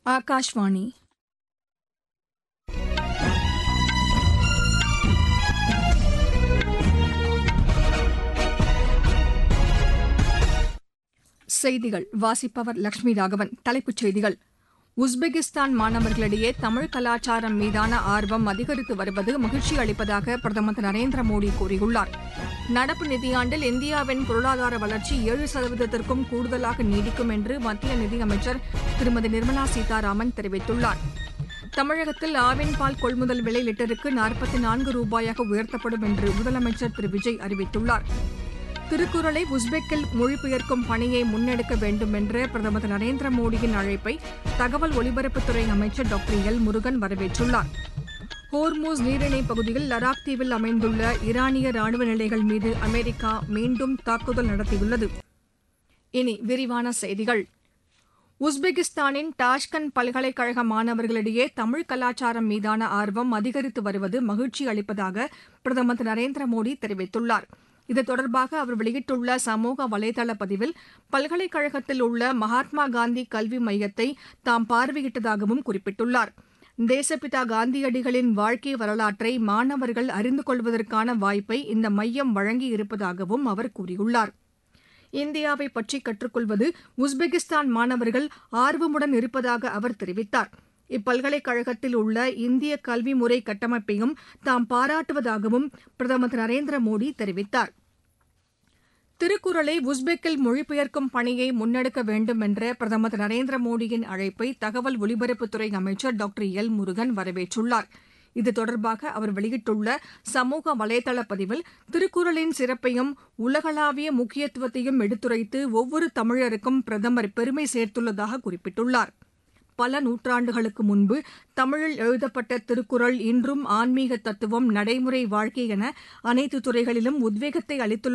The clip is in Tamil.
ஆகாஷ்வாணி செய்திகள் வாசிப்பவர் லட்சுமி ராகவன் தலைப்புச் செய்திகள் உஸ்பெகிஸ்தான் மாணவர்களிடையே தமிழ் கலாச்சாரம் மீதான ஆர்வம் அதிகரித்து வருவது மகிழ்ச்சி அளிப்பதாக பிரதமர் திரு நரேந்திர மோடி கூறியுள்ளார் நடப்பு நிதியாண்டில் இந்தியாவின் பொருளாதார வளர்ச்சி ஏழு சதவீதத்திற்கும் கூடுதலாக நீடிக்கும் என்று மத்திய நிதியமைச்சர் திருமதி நிர்மலா சீதாராமன் தெரிவித்துள்ளார் தமிழகத்தில் ஆவின் பால் கொள்முதல் விலை லிட்டருக்கு நாற்பத்தி நான்கு ரூபாயாக உயர்த்தப்படும் என்று முதலமைச்சர் திரு விஜய் அறிவித்துள்ளார் திருக்குறளை உஸ்பெக்கில் மொழிபெயர்க்கும் பணியை முன்னெடுக்க வேண்டும் என்ற பிரதமர் திரு நரேந்திர மோடியின் அழைப்பை தகவல் ஒலிபரப்புத்துறை அமைச்சர் டாக்டர் எல் முருகன் வரவேற்றுள்ளார் ஹோர்மூஸ் நீரிணை பகுதியில் லடாக் தீவில் அமைந்துள்ள ஈரானிய ராணுவ நிலைகள் மீது அமெரிக்கா மீண்டும் தாக்குதல் நடத்தியுள்ளது இனி விரிவான செய்திகள் உஸ்பெகிஸ்தானின் டாஷ்கண்ட் பல்கலைக்கழக மாணவர்களிடையே தமிழ் கலாச்சாரம் மீதான ஆர்வம் அதிகரித்து வருவது மகிழ்ச்சி அளிப்பதாக பிரதமர் திரு நரேந்திர மோடி தெரிவித்துள்ளார் இது தொடர்பாக அவர் வெளியிட்டுள்ள சமூக வலைதள பதிவில் பல்கலைக்கழகத்தில் உள்ள மகாத்மா காந்தி கல்வி மையத்தை தாம் பார்வையிட்டதாகவும் குறிப்பிட்டுள்ளார் தேசப்பிதா காந்தியடிகளின் வாழ்க்கை வரலாற்றை மாணவர்கள் அறிந்து கொள்வதற்கான வாய்ப்பை இந்த மையம் வழங்கியிருப்பதாகவும் அவர் கூறியுள்ளார் இந்தியாவை பற்றி கற்றுக்கொள்வது உஸ்பெகிஸ்தான் மாணவர்கள் ஆர்வமுடன் இருப்பதாக அவர் தெரிவித்தார் இப்பல்கலைக்கழகத்தில் உள்ள இந்திய கல்வி முறை கட்டமைப்பையும் தாம் பாராட்டுவதாகவும் பிரதமர் திரு நரேந்திர மோடி தெரிவித்தார் திருக்குறளை உஸ்பெக்கில் மொழிபெயர்க்கும் பணியை முன்னெடுக்க வேண்டும் என்ற பிரதமர் திரு நரேந்திர மோடியின் அழைப்பை தகவல் ஒலிபரப்புத்துறை அமைச்சர் டாக்டர் எல் முருகன் வரவேற்றுள்ளார் இது தொடர்பாக அவர் வெளியிட்டுள்ள சமூக வலைதள பதிவில் திருக்குறளின் சிறப்பையும் உலகளாவிய முக்கியத்துவத்தையும் எடுத்துரைத்து ஒவ்வொரு தமிழருக்கும் பிரதமர் பெருமை சேர்த்துள்ளதாக குறிப்பிட்டுள்ளார் பல நூற்றாண்டுகளுக்கு முன்பு தமிழில் எழுதப்பட்ட திருக்குறள் இன்றும் ஆன்மீக தத்துவம் நடைமுறை வாழ்க்கை என அனைத்து துறைகளிலும் உத்வேகத்தை அளித்துள்ள